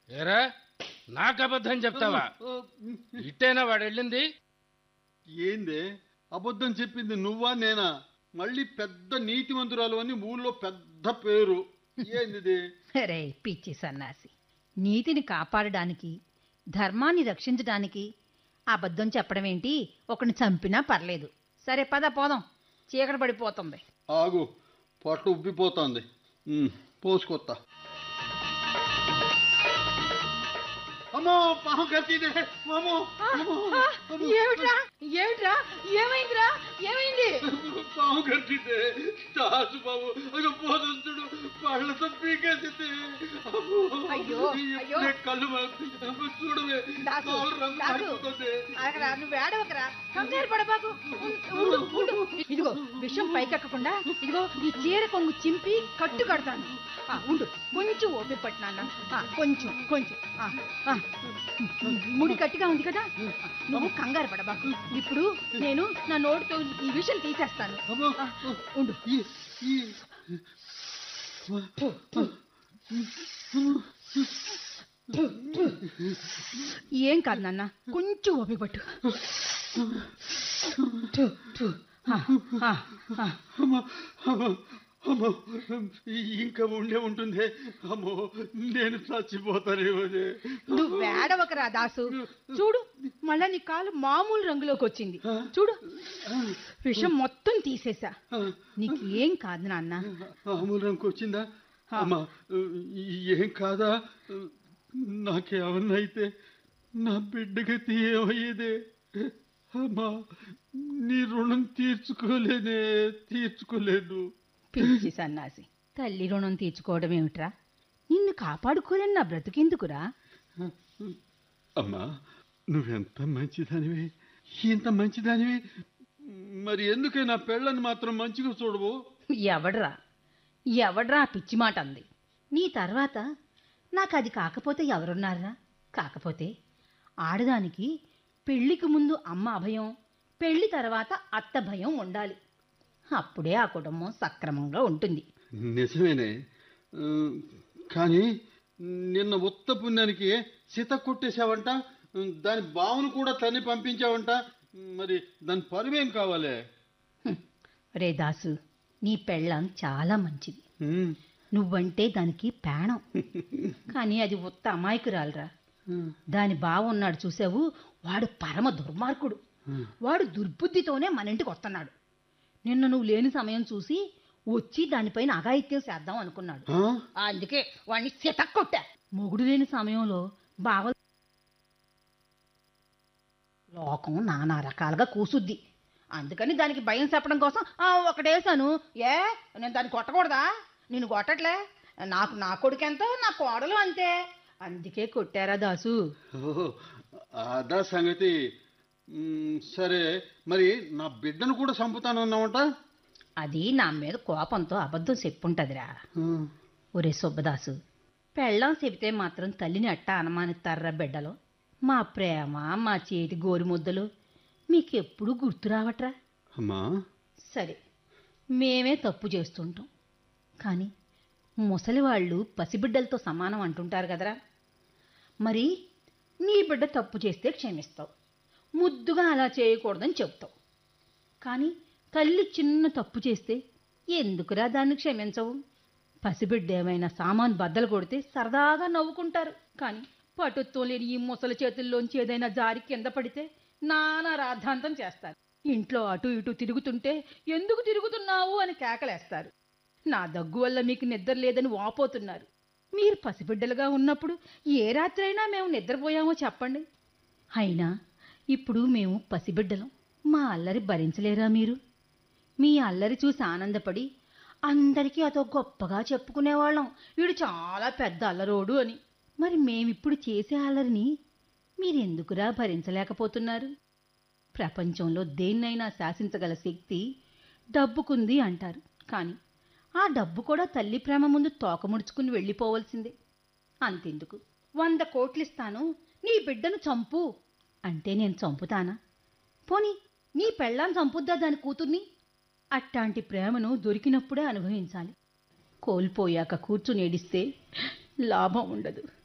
ఏరా నాకు అబద్ధం చెప్తావా ఇట్టేనా వాడు వెళ్ళింది ఏందే అబద్ధం చెప్పింది నువ్వా నేనా మళ్ళీ పెద్ద నీతివంతురాలు అని ఊళ్ళో పెద్ద పేరు ఏంది రే పిచ్చి సన్నాసి నీతిని కాపాడడానికి ధర్మాన్ని రక్షించడానికి అబద్ధం చెప్పడం ఏంటి ఒకని చంపినా పర్లేదు సరే పద పోదాం చీకటి పడిపోతుంది ఆగు పొట్ట ఉబ్బిపోతోంది ఉమ్, పోసుకొత్తా అమ్మో పాము కట్టిదే అమ్మో అమ్మో, అమ్మో. ఏమిట్రా ఏమిట్రా ఏమైందిరా ఏమైంది పాము కట్టిదే దాసు బాబు ఒక పోదంతుడు పళ్ళతో పీకేసింది అమ్మో. అయ్యో, అయ్యో. నే కళ్ళు మాపి- అమ్మో, చూడవే దాసు, కాలు రంగు దాసు. మారిపోతుంది. అక్కడ నువ్వు ఏడవకరా కంగారు పడబాకు ఉండు, ఉండు. ఇదిగో విషం పైకెక్కకుండా ఇదిగో ఈ చీర కొంగు చింపి కట్టు కడతాను ఆ, ఉండు కొంచెం ఓపిక పట్టినాన్న ఆ, కొంచెం కొంచెం ఆ, ఆ. ముడి గట్టిగా ఉంది కదా ఆ, నువ్వు కంగారు పడబాకు ఇప్పుడు నేను నా నోటితో ఈ విషం తీసేస్తాను అమ్మో. ఆ, ఉండు ఈ ఈ ఏం కాదు నాన్న కొంచెం ఓపిక పట్టు ఆ, ఆ, ఆ. అమ్మో అమ్మో అమ్మో ఇంకా ఉండే ఉంటుంది అమ్మో నేను చచ్చిపోతానేమోనే నువ్వు వేడవకరా దాసు చూడు మళ్ళా నీ కాలు మామూలు రంగులోకి వచ్చింది చూడు విషం మొత్తం తీసేశా నీకు ఏం కాదు నాన్న ఆమూలంకి వచ్చిందా అమ్మా ఏం కాదా నాకేమన్నా అయితే నా బిడ్డగతి ఏమయ్యేదే అమ్మా నీ రుణం తీర్చుకోలేనే తీర్చుకోలేను పిచ్చి సన్నాసి తల్లి రుణం తీర్చుకోవడం ఏమిట్రా నిన్ను కాపాడుకోలేని నా బ్రతుకెందుకురా అమ్మా నువ్వెంత మంచిదానివి ఇంత మంచిదానివి మరి ఎందుకే నా పెళ్ళని మాత్రం మంచిగా చూడవు ఎవడ్రా ఎవడ్రా ఆ పిచ్చి మాట అంది నీ తర్వాత నాకు అది కాకపోతే ఎవరున్నారా కాకపోతే ఆడదానికి పెళ్లికి ముందు అమ్మ అభయం పెళ్లి తర్వాత అత్త భయం ఉండాలి అప్పుడే ఆ కుటుంబం సక్రమంగా ఉంటుంది నిజమేనే ఆ, కానీ నిన్న ఉత్త పుణ్యానికి సీత కొట్టేశావంట దాని బావును కూడా తన్ని పంపించావంట మరి దాని పరువేం కావాలి హ్మ్. రే దాసు నీ పెళ్ళం చాలా మంచిది ఉమ్, నువ్వంటే దానికి ప్రాణం కానీ అది ఉత్త అమాయకురాలరా ఉమ్, దాని బావ ఉన్నాడు చూసావు వాడు పరమ దుర్మార్గుడు ఉమ్. వాడు దుర్బుద్ధితోనే మన ఇంటికి వస్తున్నాడు నిన్న నువ్వు లేని సమయం చూసి వచ్చి దానిపైన అఘాయిత్యం చేద్దాం అనుకున్నాడు ఆ? అందుకే వాడిని సితక్కొట్టా మొగుడు లేని సమయంలో బావ లోకం నానా రకాలుగా కూసుద్ది అందుకని దానికి భయం చెప్పడం కోసం ఆ, ఒకటేసాను ఏ నేను దాన్ని కొట్టకూడదా నేను కొట్టట్లే నాకు నా కొడుకెంతో నా కోడలు అంతే అందుకే కొట్టారా దాసు ఓహో, అదా సంగతి ఉమ్, సరే మరి నా బిడ్డను కూడా చంపుతానన్నావంట అది నా మీద కోపంతో అబద్ధం చెప్పుంటదిరా ఉమ్, ఒరే సుబ్బదాసు పెళ్ళం చెబితే మాత్రం తల్లిని అట్టా అనుమానిస్తారా బిడ్డలు మా ప్రేమ మా చేతి గోరు ముద్దలు మీకెప్పుడు గుర్తు రావట్రా అమ్మా సరే మేమే తప్పు చేస్తుంటాం కానీ ముసలివాళ్ళు పసిబిడ్డలతో సమానం అంటుంటారు కదరా మరి నీ బిడ్డ తప్పు చేస్తే క్షమిస్తావు ముద్దుగా అలా చేయకూడదని చెప్తావు కానీ తల్లి చిన్న తప్పు చేస్తే ఎందుకురా దాన్ని క్షమించవు పసిబిడ్డ ఏమైనా సామాన్ బద్దలు కొడితే సరదాగా నవ్వుకుంటారు కానీ పటుత్వం లేని ఈ ముసలి చేతుల్లోంచి ఏదైనా జారి కింద పడితే నానా రాద్ధాంతం చేస్తారు ఇంట్లో అటు ఇటు తిరుగుతుంటే ఎందుకు తిరుగుతున్నావు అని కేకలేస్తారు నా దగ్గు వల్ల మీకు నిద్ర లేదని వాపోతున్నారు మీరు పసిబిడ్డలుగా ఉన్నప్పుడు ఏ రాత్రైనా మేము నిద్రపోయామో చెప్పండి అయినా ఇప్పుడు మేము పసిబిడ్డలం మా అల్లరి భరించలేరా మీరు మీ అల్లరి చూసి ఆనందపడి అందరికీ అదో గొప్పగా చెప్పుకునేవాళ్ళం వీడు చాలా పెద్ద అల్లరోడు అని మరి మేమిప్పుడు చేసే అల్లరిని మీరెందుకురా భరించలేకపోతున్నారు ప్రపంచంలో దేన్నైనా శాసించగల శక్తి డబ్బుకుంది అంటారు కానీ ఆ డబ్బు కూడా తల్లి ప్రేమ ముందు తోక ముడుచుకుని వెళ్ళిపోవలసిందే అంతెందుకు వంద కోట్లిస్తాను నీ బిడ్డను చంపు అంటే నేను చంపుతానా పోనీ నీ పెళ్ళాం చంపుద్దా దాని కూతుర్ని అట్టాంటి ప్రేమను దొరికినప్పుడే అనుభవించాలి కోల్పోయాక కూర్చుని ఏడిస్తే లాభం ఉండదు